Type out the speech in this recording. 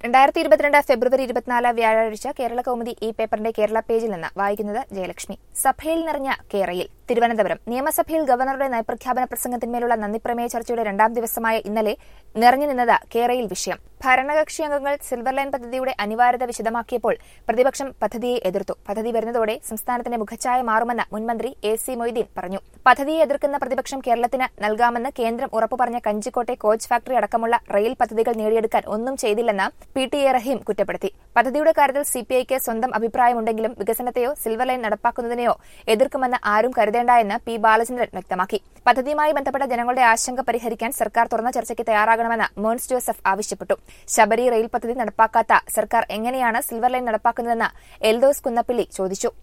രണ്ടായിരത്തി ഇരുപത്തിരണ്ട് ഫെബ്രുവരി ഇരുപത്തിനാല് വ്യാഴാഴ്ച കേരള കൗമുദി ഈ പേപ്പറിന്റെ കേരള പേജിൽ നിന്ന് വായിക്കുന്നത് ജയലക്ഷ്മി സഭയിൽ നിറഞ്ഞ കേരയിൽ തിരുവനന്തപുരം നിയമസഭയിൽ ഗവർണറുടെ നയപ്രഖ്യാപന പ്രസംഗത്തിന്മേലുള്ള നന്ദിപ്രമേയ ചർച്ചയുടെ രണ്ടാം ദിവസമായ ഇന്നലെ നിറഞ്ഞു നിന്നത് കേരയിൽ വിഷയം ഭരണകക്ഷി അംഗങ്ങൾ സിൽവർ ലൈൻ പദ്ധതിയുടെ അനിവാര്യത വിശദമാക്കിയപ്പോൾ പ്രതിപക്ഷം പദ്ധതിയെ എതിർത്തു പദ്ധതി വരുന്നതോടെ സംസ്ഥാനത്തിന്റെ മുഖച്ഛായ മാറുമെന്ന് മുൻമന്ത്രി എ സി മൊയ്തീൻ പറഞ്ഞു പദ്ധതിയെ എതിർക്കുന്ന പ്രതിപക്ഷം കേരളത്തിന് നൽകാമെന്ന് കേന്ദ്രം ഉറപ്പു പറഞ്ഞ കഞ്ചിക്കോട്ടെ കോച്ച് ഫാക്ടറി അടക്കമുള്ള റെയിൽ പദ്ധതികൾ നേടിയെടുക്കാൻ ഒന്നും ചെയ്തില്ലെന്ന് പി ടി എ റഹീം കുറ്റപ്പെടുത്തി പദ്ധതിയുടെ കാര്യത്തിൽ സിപിഐക്ക് സ്വന്തം അഭിപ്രായമുണ്ടെങ്കിലും വികസനത്തെയോ സിൽവർ ലൈൻ നടപ്പാക്കുന്നതിനെയോ എതിർക്കുമെന്ന് ആരും കരുതേണ്ട എന്ന് പി ബാലചന്ദ്രൻ വ്യക്തമാക്കി പദ്ധതിയുമായി ബന്ധപ്പെട്ട ജനങ്ങളുടെ ആശങ്ക പരിഹരിക്കാൻ സർക്കാർ തുറന്ന ചർച്ചയ്ക്ക് തയ്യാറാകണമെന്ന് മോൻസ് ജോസഫ് ആവശ്യപ്പെട്ടു ശബരി റെയിൽ പദ്ധതി നടപ്പാക്കാത്ത സർക്കാർ എങ്ങനെയാണ് സിൽവർ ലൈൻ നടപ്പാക്കുന്നതെന്ന് എൽദോസ് കുന്നപ്പിള്ളി ചോദിച്ചു